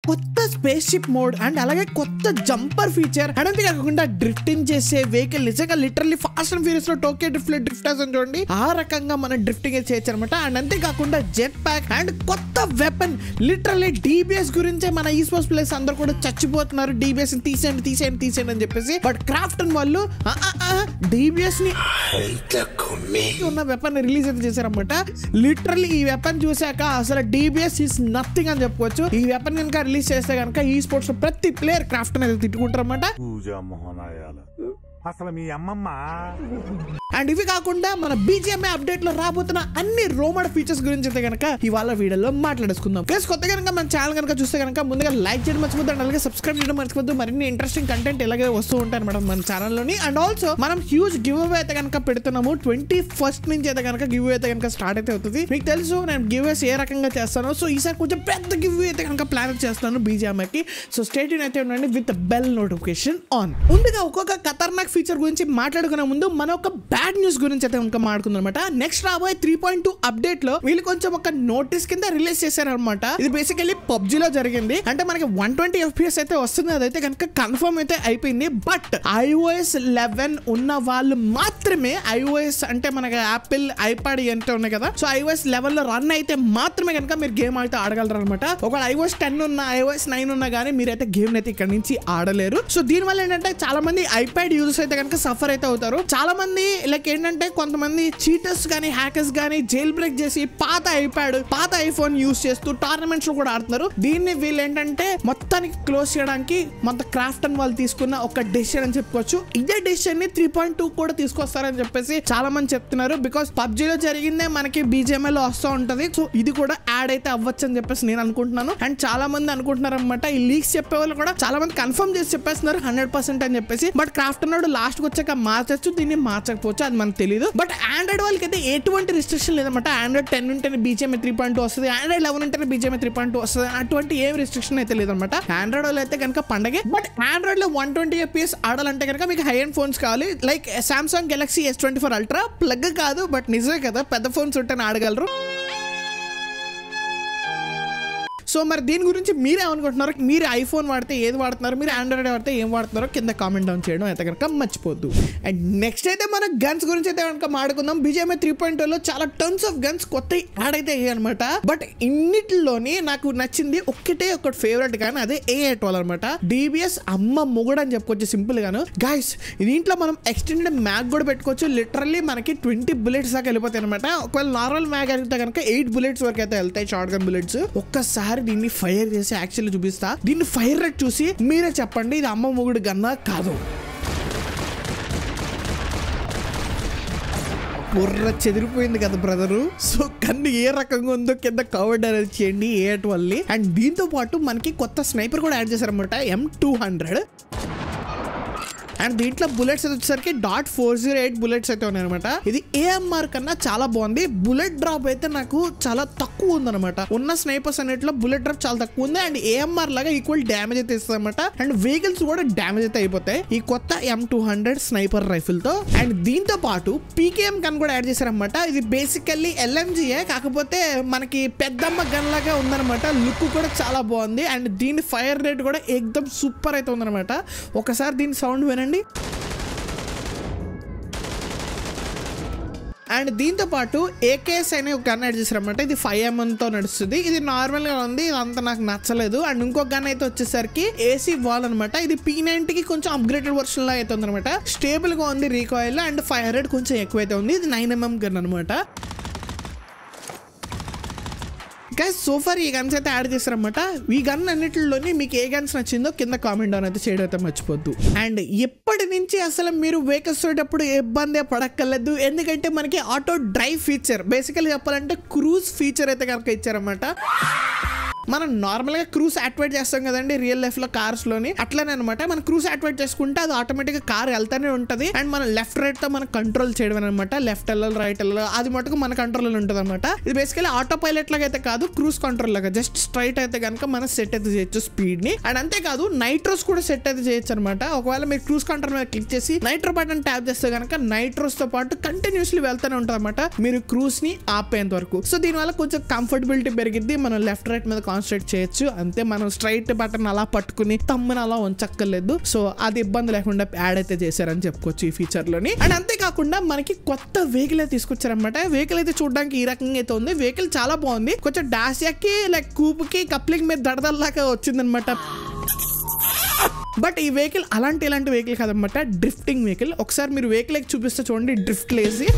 కొత్త space ship mode and అలాగే కొత్త జంపర్ ఫీచర్ అండ్ అంతేకాకుండా డ్రిఫ్టింగ్ చేసే వెహికల్ నిజంగా లిటరల్లీ ఫాస్ట్ అండ్ ఫ్యూరియస్ లో టోకే డ్రిఫ్ట్ డ్రిఫ్టర్స్ అని చూడండి ఆ రకంగా మనం డ్రిఫ్టింగ్ చేయొచ్చు అనమాట అండ్ అంతేకాకుండా జెట్ ప్యాక్ అండ్ కొత్త వెపన్ లిటరల్లీ డీబీఎస్ గురించే మన ఈ స్పోర్ట్స్ ప్లేస్ అందరూ కూడా చచ్చిపోతున్నారు డీబీఎస్ తీసేయండి తీసేయండి తీసేయండి అని చెప్పేసి బట్ క్రాఫ్ట్ వాళ్ళు డీబీఎస్ ని ఉన్న వెపన్ రిలీజ్ అయితే చేశారన్నమాట లిటరల్లీ ఈ వెపన్ చూసాక అసలు డిబిఎస్ ఇస్ నథింగ్ అని చెప్పుకోవచ్చు ఈ వెపన్ కనుక రిలీజ్ చేస్తే కనుక ఈ స్పోర్ట్స్ లో ప్రతి ప్లేయర్ క్రాఫ్ట్ అనేది తిట్టుకుంటారన్నమాట పూజా మోహనాయాల అసలు మీ అమ్మమ్మ అండ్ ఇవి కాకుండా మన బీజిఎంఐ అప్డేట్ లో రాబోతున్న అన్ని రోమడ్ ఫీచర్స్ గురించి అయితే కనుక ఇవాళ వీడియోలో మాట్లాడేసుకుందాం ప్లస్ కొత్త కనుక మన ఛానల్ కనుక చూస్తే కనుక ముందుగా లైక్ చేయడం మర్చిపోద్దు అండ్ అలాగే సబ్స్క్రైబ్ చేయడం మర్చిపోద్దు మరిన్ని ఇంట్రెస్టింగ్ కంటెంట్ ఇలాగే వస్తూ ఉంటాయి అనమాట మన ఛానల్లోని అండ్ ఆల్సో మనం హ్యూజ్ గివ్ అవే అయితే కనుక పెడుతున్నాము ట్వంటీ ఫస్ట్ నుంచి అయితే కనుక గివ్ అయితే కనుక స్టార్ట్ అయితే అవుతుంది మీకు తెలుసు నేను గివ్ ఏ రకంగా చేస్తాను సో ఈసారి కొంచెం పెద్ద గివ్ అయితే కనుక ప్లాన్ చేస్తాను బీజిఎంఐకి సో స్టేట్ అయితే ఉండండి విత్ బెల్ నోటిఫికేషన్ ఆన్ ముందుగా ఒక్కొక్క ఖతర్నాక్ ఫీచర్ గురించి మాట్లాడుకునే ముందు మన ఒక బ్యాడ్ న్యూస్ గురించి అయితే ఇంకా మాట్లాడుకుందాం అనమాట నెక్స్ట్ రాబోయే త్రీ పాయింట్ టూ అప్డేట్ లో వీళ్ళు కొంచెం ఒక నోటీస్ కింద రిలీజ్ చేశారనమాట ఇది బేసికల్లీ పబ్జీలో జరిగింది అంటే మనకి వన్ ట్వంటీ ఎఫ్పిఎస్ అయితే వస్తుంది అదైతే కనుక కన్ఫర్మ్ అయితే అయిపోయింది బట్ ఐఓఎస్ లెవెన్ ఉన్న వాళ్ళు మాత్రమే ఐఓఎస్ అంటే మనకి యాపిల్ ఐపాడ్ అంటే ఉన్నాయి కదా సో ఐఓఎస్ లెవెన్ లో రన్ అయితే మాత్రమే కనుక మీరు గేమ్ అయితే ఆడగలరు అనమాట ఒక ఐఓఎస్ టెన్ ఉన్న ఐఓఎస్ నైన్ ఉన్నా కానీ మీరైతే గేమ్ అయితే ఇక్కడ నుంచి ఆడలేరు సో దీని వల్ల ఏంటంటే చాలా మంది ఐపాడ్ యూజర్స్ అయితే కనుక సఫర్ అయితే అవుతారు చాలా మంది లైక్ ఏంటంటే కొంతమంది చీటర్స్ కానీ హ్యాకర్స్ కానీ జైల్ బ్రేక్ చేసి పాత ఐప్యాడ్ పాత ఐఫోన్ యూస్ చేస్తూ టోర్నమెంట్స్ లో కూడా ఆడుతున్నారు దీన్ని వీళ్ళు ఏంటంటే మొత్తానికి క్లోజ్ చేయడానికి మొత్తం క్రాఫ్ట్ అని వాళ్ళు తీసుకున్న ఒక డెసిషన్ అని చెప్పుకోవచ్చు ఇదే డెసిషన్ ని త్రీ పాయింట్ టూ కూడా తీసుకొస్తారని చెప్పేసి చాలా మంది చెప్తున్నారు బికాస్ పబ్జీలో జరిగిందే మనకి బీజేఎంఐ లో వస్తూ ఉంటది సో ఇది కూడా యాడ్ అయితే అవ్వచ్చు అని చెప్పేసి నేను అనుకుంటున్నాను అండ్ చాలా మంది అనుకుంటున్నారు అనమాట ఈ లీక్స్ చెప్పే వాళ్ళు కూడా చాలా మంది కన్ఫర్మ్ చేసి చెప్పేస్తున్నారు హండ్రెడ్ పర్సెంట్ అని చెప్పేసి బట్ క్రాఫ్ట్ అన్నాడు లాస్ట్ వచ్చాక మార్చచ్చు దీన్ని మార్చకపోవచ్చు అది మనకు తెలియదు బట్ ఆండ్రాయిడ్ వాళ్ళకి అయితే ఎటువంటి రిస్ట్రిక్షన్ లేదన్నమాట ఆండ్రాయిడ్ టెన్ ఉంటేనే బీజేఎం త్రీ పాయింట్ టూ వస్తుంది ఆండ్రాయిడ్ లెవెన్ ఉంటేనే బీజేఎం త్రీ పాయింట్ టూ వస్తుంది అటువంటి ఏం రిస్ట్రిక్షన్ అయితే లేదన్నమాట ఆండ్రాయిడ్ వాళ్ళు అయితే కనుక పండగే బట్ ఆండ్రాయిడ్ లో వన్ ట్వంటీ ఎఫ్పిఎస్ ఆడాలంటే కనుక మీకు హై అండ్ ఫోన్స్ కావాలి like Samsung Galaxy S twenty four ultra ప్లగ్ కాదు బట్ నిజమే కదా పెద్ద ఫోన్స్ ఉంటేనే ఆడగలరు సో మరి దీని గురించి మీరేమనుకుంటున్నారు మీరు ఐఫోన్ వాడితే ఏది వాడుతున్నారు మీరు ఆండ్రాయిడ్ వాడితే ఏం వాడుతున్నారో కింద కామెంట్ డౌన్ చేయడం అయితే కనుక మర్చిపోద్దు అండ్ నెక్స్ట్ అయితే మన గన్స్ గురించి అయితే కనుక మాడుకుందాం బీజేఎంఐ త్రీ పాయింట్ లో చాలా టన్స్ ఆఫ్ గన్స్ కొత్త యాడ్ అయితే అయ్యాయి అనమాట బట్ ఇన్నిటిలోని నాకు నచ్చింది ఒక్కటే ఒకటి ఫేవరెట్ కానీ అదే ఏ ఎయిట్ వాళ్ళు అనమాట డిబిఎస్ అమ్మ మొగుడు అని చెప్పుకోవచ్చు సింపుల్ గాను గైస్ దీంట్లో మనం ఎక్స్టెండెడ్ మ్యాగ్ కూడా పెట్టుకోవచ్చు లిటరల్లీ మనకి ట్వంటీ బుల్లెట్స్ దాకా వెళ్ళిపోతాయి అనమాట ఒకవేళ నార్మల్ మ్యాగ్ అయితే కనుక ఎయిట్ బుల్లెట్స్ వరకు అయితే వెళ్తాయి షార్ట్ గన్ బుల్లెట్స్ ఒక్కసారి దీన్ని ఫైర్ చేసి యాక్చువల్లీ చూపిస్తా దీన్ని ఫైర్ రేట్ చూసి మీరే చెప్పండి ఇది అమ్మ మొగుడు గన్నా కాదు బుర్ర చెదిరిపోయింది కదా బ్రదరు సో కన్ను ఏ రకంగా ఉందో కింద కవర్డ్ అనేది చేయండి ఏ వల్లి అండ్ దీంతో పాటు మనకి కొత్త స్నైపర్ కూడా యాడ్ చేశారనమాట ఎం టూ హండ్రెడ్ అండ్ దీంట్లో బుల్లెట్స్ అయితే వచ్చేసరికి dot four zero eight bullets అయితే ఉన్నాయన్నమాట ఇది ఏఎంఆర్ కన్నా చాలా బాగుంది బుల్లెట్ డ్రాప్ అయితే నాకు చాలా తక్కువ ఉందన్నమాట ఉన్న స్నైపర్స్ అన్నిట్లో బుల్లెట్ డ్రాప్ చాలా తక్కువ ఉంది అండ్ ఏఎంఆర్ లాగా ఈక్వల్ డ్యామేజ్ అయితే ఇస్తుంది అనమాట అండ్ వెహికల్స్ కూడా డ్యామేజ్ అయితే అయిపోతాయి ఈ కొత్త M two hundred sniper rifle తో అండ్ దీంతో పాటు పీకేఎం గన్ కూడా యాడ్ చేశారనమాట ఇది బేసికల్లీ ఎల్ఎంజీఏ కాకపోతే మనకి పెద్దమ్మ గన్ లాగా ఉందన్నమాట లుక్ కూడా చాలా బాగుంది అండ్ దీని ఫైర్ రేట్ కూడా ఎక్దమ్ సూపర్ అయితే ఉందన్నమాట ఒకసారి దీని సౌండ్ వినండి అండ్ దీంతో పాటు ఏకేఎస్ అనే ఒక గన్ యాడ్ చేశారన్నమాట ఇది ఫైవ్ ఎంఎన్ తో నడుస్తుంది ఇది నార్మల్ గా ఉంది ఇది అంత నాకు నచ్చలేదు అండ్ ఇంకొక గన్ అయితే వచ్చేసరికి ఏసీ వాల్ అనమాట ఇది పీ నైన్టీ కి కొంచెం అప్గ్రేడెడ్ వర్షన్ లో అయితే ఉందన్నమాట స్టేబుల్ గా ఉంది రీకాయిల్ అండ్ ఫైవ్ హండ్రెడ్ కొంచెం ఎక్కువైతే ఉంది ఇది నైన్ ఎంఎం గన్ అనమాట గైస్ సోఫార్ ఈ గన్స్ అయితే యాడ్ చేస్తారనమాట ఈ గన్ అన్నిటిలోని మీకు ఏ గన్స్ నచ్చిందో కింద కామెంట్ డౌన్ అయితే చేయడం అయితే మర్చిపోద్దు అండ్ ఎప్పటి నుంచి అసలు మీరు వెహికల్స్ వచ్చేటప్పుడు ఇబ్బంది పడక్కర్లేదు ఎందుకంటే మనకి ఆటో డ్రైవ్ ఫీచర్ బేసికల్ చెప్పాలంటే క్రూజ్ ఫీచర్ అయితే కనుక ఇచ్చారన్నమాట మనం నార్మల్గా క్రూస్ యాక్టివేట్ చేస్తాం కదండి రియల్ లైఫ్ లో కార్స్ లోని అట్లనే అనమాట మనం క్రూస్ యాక్టివేట్ చేసుకుంటే అది ఆటోమేటిక్ గా కార్ వెళ్తానే ఉంటది అండ్ మనం లెఫ్ట్ రైట్ తో మనం కంట్రోల్ చేయడం అనమాట లెఫ్ట్ వెళ్ళాలి రైట్ వెళ్ళాలి అది మటుకు మన కంట్రోల్ ఉంటుంది అనమాట ఇది బేసికలీ ఆటో పైలట్ లాగా అయితే కాదు క్రూస్ కంట్రోల్ లాగా జస్ట్ స్ట్రైట్ అయితే కనుక మనం సెట్ అయితే చేయొచ్చు స్పీడ్ ని అండ్ అంతేకాదు నైట్రోస్ కూడా సెట్ అయితే చేయొచ్చు అనమాట ఒకవేళ మీరు క్రూస్ కంట్రోల్ మీద క్లిక్ చేసి నైట్రో బటన్ ట్యాప్ చేస్తే కనుక నైట్రోస్ తో పాటు కంటిన్యూస్లీ వెళ్తూనే ఉంటుంది అనమాట మీరు క్రూస్ ని ఆపేంత వరకు సో దీనివల్ల కొంచెం కంఫర్టబిలిటీ పెరిగిద్ది మనం లెఫ్ట్ రైట్ మీద కాన్సన్ట్రేట్ చేయొచ్చు అంతే మనం స్ట్రైట్ బటన్ అలా పట్టుకుని తమ్ముని అలా ఉంచక్కర్లేదు సో అది ఇబ్బంది లేకుండా యాడ్ అయితే చేశారని చెప్పుకోవచ్చు ఈ ఫీచర్ లోని అండ్ అంతేకాకుండా మనకి కొత్త వెహికల్ అయితే తీసుకొచ్చారనమాట వెహికల్ అయితే చూడడానికి ఈ రకంగా అయితే ఉంది వెహికల్ చాలా బాగుంది కొంచెం డాష్ కి లైక్ కూపుకి కప్లింగ్ మీద దడదల్లాగా వచ్చిందనమాట బట్ ఈ వెహికల్ అలాంటి ఇలాంటి వెహికల్ కాదనమాట డ్రిఫ్టింగ్ వెహికల్ ఒకసారి మీరు వెహికల్ ఎక్కి చూపిస్తే చూడండి డ్రిఫ్ట్ లేసి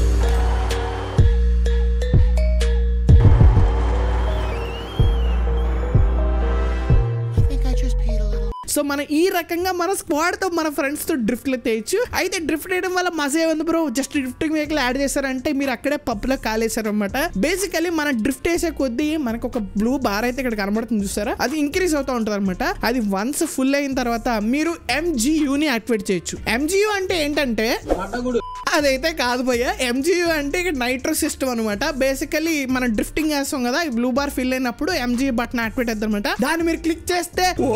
I think I just peed a little. So మనం ఈ రకంగా మన స్క్వాడ్ తో మన ఫ్రెండ్స్ తో డ్రిఫ్ట్ చేయొచ్చు అయితే డ్రిఫ్ట్ చేయడం వల్ల మజా ఏముంది bro just drifting vehicle add చేశారంటే మీరు అక్కడే పబ్ లో కాలేశారు అనమాట బేసికలీ మనం డ్రిఫ్ట్ వేసే కొద్దీ మనకు ఒక బ్లూ బార్ అయితే ఇక్కడ కనబడుతుంది చూసారా అది ఇంక్రీజ్ అవుతూ ఉంటుంది అనమాట అది వన్స్ ఫుల్ అయిన తర్వాత మీరు MGU ని యాక్టివేట్ చేయొచ్చు ఎంజియు అంటే ఏంటంటే అదైతే కాదు భయ్య ఎంజియు అంటే ఇక్కడ నైట్రో సిస్టమ్ అనమాట బేసికలీ మనం డ్రిఫ్టింగ్ చేస్తాం కదా ఈ బ్లూ బార్ ఫిల్ అయినప్పుడు ఎంజీ బటన్ యాక్టివేట్ అవుతుంది అనమాట దాన్ని మీరు క్లిక్ చేస్తే ఓ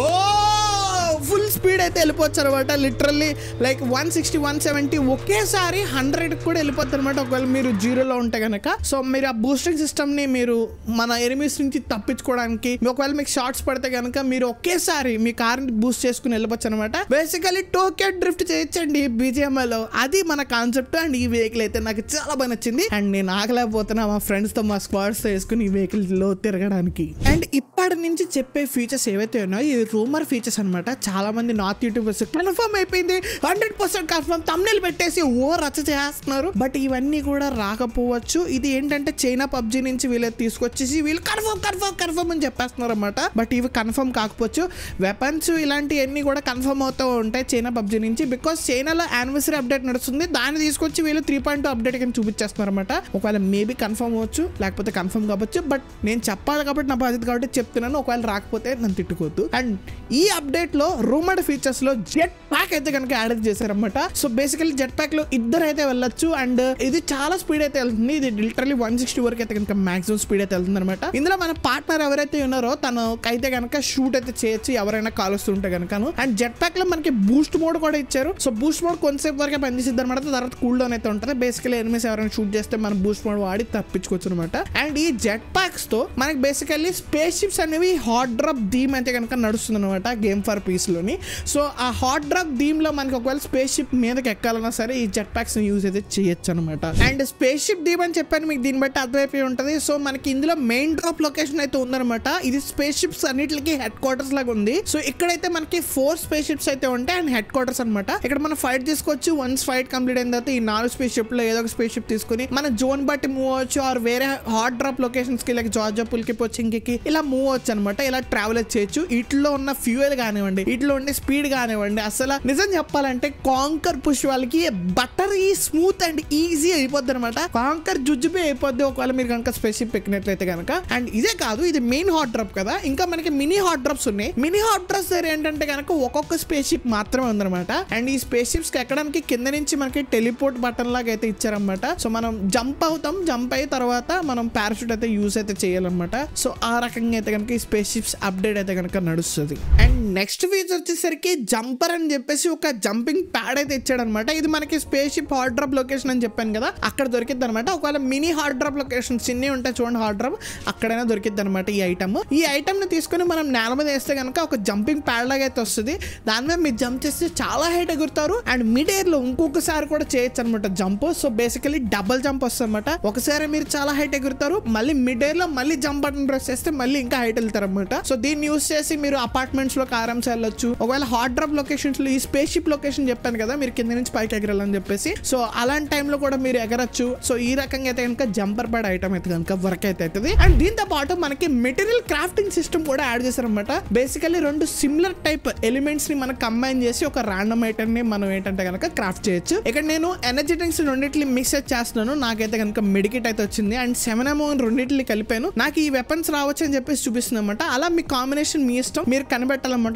ఫుల్ స్పీడ్ అయితే వెళ్ళిపోవచ్చు అనమాట literally like one sixty one seventy ఒకేసారి హండ్రెడ్ కూడా వెళ్ళిపోతుంది అనమాట ఒకవేళ మీరు జీరోలో ఉంటే కనుక సో మీరు ఆ బూస్టింగ్ సిస్టమ్ ని మీరు మన ఎనిమిస్ నుంచి తప్పించుకోవడానికి ఒకవేళ మీకు షార్ట్స్ పడితే కనుక మీరు ఒకేసారి మీ కార్ బూస్ట్ చేసుకుని వెళ్ళిపోవచ్చు అనమాట బేసికలీ టోక్యో డ్రిఫ్ట్ చేయొచ్చండి BGMI లో అది మన కాన్సెప్ట్ అండ్ ఈ వెహికల్ అయితే నాకు చాలా బాగా నచ్చింది అండ్ నేను ఆగలేకపోతున్నా మా ఫ్రెండ్స్ తో మా స్క్వాడ్స్ తో వేసుకుని ఈ వెహికల్ లో తిరగడానికి అండ్ ఇప్పటి నుంచి చెప్పే ఫీచర్స్ ఏవైతే ఉన్నాయో ఈ రూమర్ ఫీచర్స్ అనమాట చాలా మంది నార్త్ యూట్యూబర్స్ కన్ఫర్మ్ అయిపోయింది హండ్రెడ్ పర్సెంట్ కన్ఫర్మ్ తమ్నెల్ పెట్టేసి ఓ రచ్చ చేస్తున్నారు బట్ ఇవన్నీ కూడా రాకపోవచ్చు ఇది ఏంటంటే చైనా పబ్జీ నుంచి వీళ్ళు తీసుకొచ్చేసి వీళ్ళు కన్ఫర్మ్ కన్ఫర్మ్ కన్ఫర్మ్ అని చెప్పేస్తున్నారు అనమాట బట్ ఇవి కన్ఫర్మ్ కాకపోవచ్చు వెపన్స్ ఇలాంటివన్నీ కూడా కన్ఫర్మ్ అవుతూ ఉంటాయి చైనా పబ్జీ నుంచి బికాస్ చైనాలో యానివర్సరీ అప్డేట్ నడుస్తుంది దాన్ని తీసుకొచ్చి వీళ్ళు త్రీ పాయింట్ అప్డేట్ కింద చూపించేస్తున్నారు అనమాట ఒకవేళ మేబీ కన్ఫర్మ్ అవ్వచ్చు లేకపోతే కన్ఫర్మ్ కావచ్చు బట్ నేను చెప్పాలి కాబట్టి నా బాధ్యత కాబట్టి చెప్తున్నాను ఒకవేళ రాకపోతే నన్ను తిట్టుకోవద్దు అండ్ ఈ అప్డేట్ లో రూమర్డ్ ఫీచర్స్ లో జెట్ ప్యాక్ అయితే కనుక యాడ్ చేశారనమాట సో బేసికలీ జెట్ ప్యాక్ లో ఇద్దరు అయితే వెళ్ళొచ్చు అండ్ ఇది చాలా స్పీడ్ అయితే వెళ్తుంది ఇది లిటరలీ వన్ సిక్స్టీ వరకు అయితే కనుక మాక్సిమం స్పీడ్ అయితే వెళ్తుంది అనమాట ఇందులో మన పార్ట్నర్ ఎవరైతే ఉన్నారో తనకైతే కనుక షూట్ అయితే చేయొచ్చు ఎవరైనా కాలుస్తుంటే కనుకను అండ్ జెట్ ప్యాక్ లో మనకి బూస్ట్ మోడ్ కూడా ఇచ్చారు సో బూస్ట్ మోడ్ కొంతసేపు వరకే పనిచేసిద్ది అనమాట తర్వాత కూల్ డౌన్ అయితే ఉంటుంది బేసికలీ ఎనిమిస్ ఎవరైనా షూట్ చేస్తే మనం బూస్ట్ మోడ్ వాడి తప్పించుకోవచ్చు అనమాట అండ్ ఈ జెట్ ప్యాక్స్ తో మనకి బేసికల్లీ స్పేస్ షిప్స్ అనేవి హాట్ డ్రాప్ థీమ్ అయితే కనుక నడుస్తుంది అనమాట గేమ్ ఫర్ పీస్ లోని సో ఆ హాట్ డ్రాప్ థీమ్ లో మనకి ఒకవేళ స్పేస్ షిప్ మీదకి ఎక్కాలన్నా సరే ఈ జెట్ ప్యాక్స్ యూజ్ అయితే చేయొచ్చు అనమాట అండ్ స్పేస్ షిప్ థీమ్ అని చెప్పాను మీకు దీన్ని బట్టి అర్థమైపోయి ఉంటుంది సో మనకి ఇందులో మెయిన్ డ్రాప్ లొకేషన్ అయితే ఉందన్నమాట ఇది స్పేస్ షిప్స్ అన్నిటికి హెడ్ క్వార్టర్స్ లాగా ఉంది సో ఇక్కడైతే మనకి ఫోర్ స్పేస్ షిప్స్ అయితే ఉంటాయి అండ్ హెడ్ క్వార్టర్స్ అనమాట ఇక్కడ మనం ఫైట్ తీసుకోవచ్చు వన్స్ ఫైట్ కంప్లీట్ అయిన తర్వాత ఈ నాలుగు స్పేస్ షిప్ లో ఏదో ఒక స్పేస్ షిప్ తీసుకుని మన జోన్ బట్టి మూవ్ అవ్వచ్చు ఆర్ వేరే హాట్ డ్రాప్ లొకేషన్స్ కి లైక్ జార్జా పుల్కి పొచ్చింకి ఇలా మూవ్ అవ్వచ్చు అనమాట ఇలా ట్రావెల్ చేయొచ్చు వీటిలో ఉన్న ఫ్యూయల్ కానివ్వండి వీటిలో ఉండే స్పీడ్ కానివ్వండి అసలు నిజం చెప్పాలంటే కాంకర్ పుష్ వాళ్ళకి బటర్ ఈ స్మూత్ అండ్ ఈజీ అయిపోద్ది అనమాట కాంకర్ జుజ్జుపే అయిపోద్ది ఒకవేళ మీరు కనుక స్పేస్ షిప్ ఎక్కినట్లయితే కనుక అండ్ ఇదే కాదు ఇది మెయిన్ హాట్ డ్రాప్ కదా ఇంకా మనకి మినీ హాట్ డ్రాప్స్ ఉన్నాయి మినీ హాట్ డ్రాప్స్ దగ్గర ఏంటంటే కనుక ఒక్కొక్క స్పేస్ షిప్ మాత్రమే ఉందన్నమాట అండ్ ఈ స్పేస్ షిప్స్ కి ఎక్కడానికి కింద నుంచి మనకి టెలిపోర్ట్ బటన్ లాగా అయితే ఇచ్చారనమాట సో మనం జంప్ అవుతాం జంప్ అయిన తర్వాత మనం పారాషూట్ అయితే యూస్ అయితే చేయాలన్నమాట సో ఆ రకంగా అయితే కనుక ఈ స్పేస్ షిప్స్ అప్డేట్ అయితే కనుక నడుస్తుంది అండ్ నెక్స్ట్ ఫీచర్ వచ్చేసరికి జంపర్ అని చెప్పేసి ఒక జంపింగ్ ప్యాడ్ అయితే ఇచ్చాడనమాట ఇది మనకి space ship hot drop location అని చెప్పాను కదా అక్కడ దొరికిద్ది అనమాట ఒకవేళ మినీ హాట్ డ్రాప్ లొకేషన్ చిన్నవి ఉంటాయి చూడండి హాట్ డ్రాప్ అక్కడైనా దొరికిద్ది అనమాట ఈ ఐటమ్ ఈ ఐటమ్ ని తీసుకొని మనం నేల మీద వేస్తే కనుక ఒక జంపింగ్ ప్యాడ్ లాగా అయితే వస్తుంది దాని మీద మీరు జంప్ చేస్తే చాలా హైట్ ఎగురుతారు అండ్ మిడ్ ఎయిర్ లో ఇంకొకసారి కూడా చేయొచ్చు అనమాట jump so basically double jump వస్తుంది అనమాట ఒకసారి మీరు చాలా హైట్ ఎగురుతారు మళ్ళీ మిడ్ ఎయిర్ లో మళ్ళీ జంప్ బటన్ ప్రెస్ చేస్తే మళ్ళీ ఇంకా హైట్ వెళ్తారు అనమాట సో దీన్ని యూస్ చేసి మీరు అపార్ట్మెంట్స్ లో ఆరామ్స్ వెళ్ళొచ్చు ఒకవేళ హాట్ డ్రాప్ లొకేషన్స్ లో ఈ స్పేస్ షిప్ లొకేషన్ చెప్పాను కదా మీరు కింద నుంచి పైకి ఎగరాలని చెప్పేసి సో అలాంటి టైంలో కూడా మీరు ఎగరచ్చు సో ఈ రకంగా అయితే కనుక జంపర్ ప్యాడ్ ఐటమ్ అయితే కనుక వర్క్ అయితే అవుతుంది అండ్ దీంతో పాటు మనకి మెటీరియల్ క్రాఫ్టింగ్ సిస్టమ్ కూడా యాడ్ చేశారనమాట బేసికలీ రెండు సిమిలర్ టైప్ ఎలిమెంట్స్ ని మనం కంబైన్ చేసి ఒక రాండమ్ ఐటమ్ ని మనం ఏంటంటే కనుక క్రాఫ్ట్ చేయొచ్చు ఇక్కడ నేను ఎనర్జీ డ్రింక్స్ రెండింటిని మిక్స్ చేస్తున్నాను నాకైతే కనుక మెడికేట్ అయితే వచ్చింది అండ్ సెవెన్ ఎమో రెండింటిని కలిపాను నాకు ఈ వెపన్స్ రావచ్చు అని చెప్పేసి చూపిస్తుంది అనమాట అలా మీ కాంబినేషన్ మీ ఇష్టం మీరు కనిపెట్టాలన్నమాట కాంబినేషన్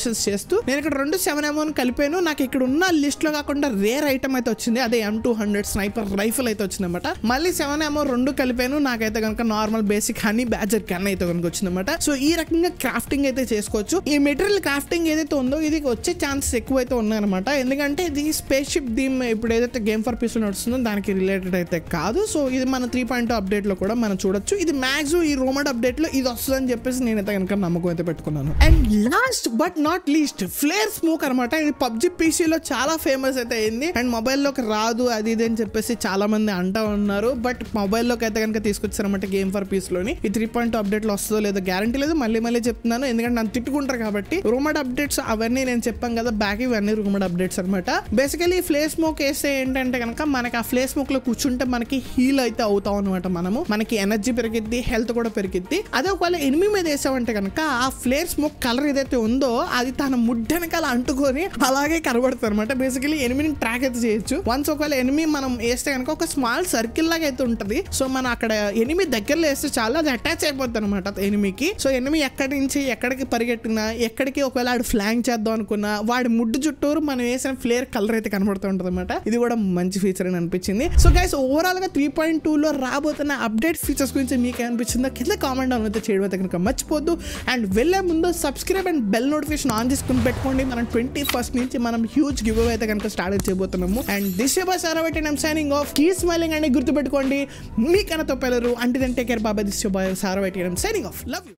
ఆపరేషన్స్ చేస్తూ నేను ఇక్కడ రెండు సెవెన్ ఎంఎం కలిపాను నాకు ఇక్కడ ఉన్న లిస్ట్ లో కాకుండా రేర్ ఐటమ్ అయితే వచ్చింది అదే M two hundred sniper rifle అయితే వచ్చింది అనమాట మళ్ళీ సెవెన్ ఎంఓ రెండు కలిపాను నాకైతే కనుక normal basic honey badger gun అయితే కనుక వచ్చింది అనమాట సో ఈ రకంగా క్రాఫ్టింగ్ అయితే చేసుకోవచ్చు ఈ మెటీరియల్ క్రాఫ్టింగ్ ఏదైతే ఉందో ఇది వచ్చే ఛాన్సెస్ ఎక్కువ అయితే ఉన్నాయన్నమాట ఎందుకంటే ఇది స్పేస్ షిప్ థీమ్ ఇప్పుడు ఏదైతే గేమ్ ఫర్ పీస్ నడుస్తుందో దానికి రిలేటెడ్ అయితే కాదు సో ఇది మన త్రీ పాయింట్ అప్డేట్ లో కూడా మనం చూడొచ్చు ఇది మ్యాక్స్ ఈ రోమడ్ అప్డేట్ లో ఇది వస్తుందని చెప్పేసి నేనైతే కనుక నమ్మకం అయితే పెట్టుకున్నాను and last but not least flare smoke అనమాట ఇది పబ్జి పీసీలో చాలా ఫేమస్ అయితే అయింది అండ్ మొబైల్లోకి రాదు అది ఇది అని చెప్పేసి చాలా మంది అంటా ఉన్నారు బట్ మొబైల్లోకి అయితే కనుక తీసుకొచ్చారన్నమాట గేమ్ ఫర్ పీస్ లోని ఈ త్రీ పాయింట్ అప్డేట్ లో వస్తుందో లేదో గ్యారంటీ లేదు మళ్ళీ మళ్ళీ చెప్తున్నాను ఎందుకంటే నన్ను తిట్టుకుంటారు కాబట్టి రూమడ్ అప్డేట్స్ అవన్నీ నేను చెప్పాను కదా బ్యాక్ ఇవన్నీ రూమడ్ అప్డేట్స్ అనమాట బేసికలీ ఫ్లే స్మోక్ వేస్తే ఏంటంటే కనుక మనకి ఆ ఫ్లే స్మోక్ లో కూర్చుంటే మనకి హీల్ అయితే అవుతాం అనమాట మనము మనకి ఎనర్జీ పెరిగిద్ది హెల్త్ కూడా పెరిగిద్ది అదే ఒకవేళ ఎనిమి మీద వేసామంటే కనుక ఆ ఫ్లేర్ స్మోక్ కలర్ ఏదైతే ఉందో అది తన ముడ్డెనకాల అంటుకొని అలాగే కనబడుతుంది అనమాట బేసికలీ ఎనిమిని ట్రాక్ అయితే చేయొచ్చు వన్స్ ఒకవేళ ఎనిమి మనం వేస్తే కనుక ఒక స్మాల్ సర్కిల్ లాగా అయితే ఉంటుంది సో మనం అక్కడ ఎనిమి దగ్గరలో వేస్తే చాలా అది అటాచ్ అయిపోతుంది అనమాట ఎనిమికి సో ఎనిమి ఎక్కడి నుంచి ఎక్కడికి పరిగెట్టినా ఎక్కడికి ఒకవేళ ఆడు ఫ్లాంక్ చేద్దాం అనుకున్నా వాడి ముడ్డు చుట్టూరు మనం వేసిన ఫ్లేర్ కలర్ అయితే కనబడుతూ ఉంటుంది అనమాట ఇది కూడా మంచి ఫీచర్ అని అనిపించింది సో గైస్ ఓవరాల్ గా త్రీ పాయింట్ టూ లో రాబోతున్న అప్డేట్ ఫీచర్స్ గురించి మీకు అనిపించిందో కింద కామెంట్ డౌన్ అయితే చేయడం అయితే కనుక మర్చిపోద్దు అండ్ వెళ్ళే ముందు subscribe and bell notification on చేసుకుని పెట్టుకోండి మనం ట్వంటీ ఫస్ట్ నుంచి మనం హ్యూజ్ గివ్ అయితే కనుక స్టార్ట్ చేయబోతున్నాము అండ్ దిస్ బై సారాబట్టి I'm signing off keep smiling అని గుర్తుపెట్టుకోండి మీకన్నా తప్పలేరు అంటే టేక్ కేర్ బాబా దిస్ బై సారాబట్టి I'm signing off love you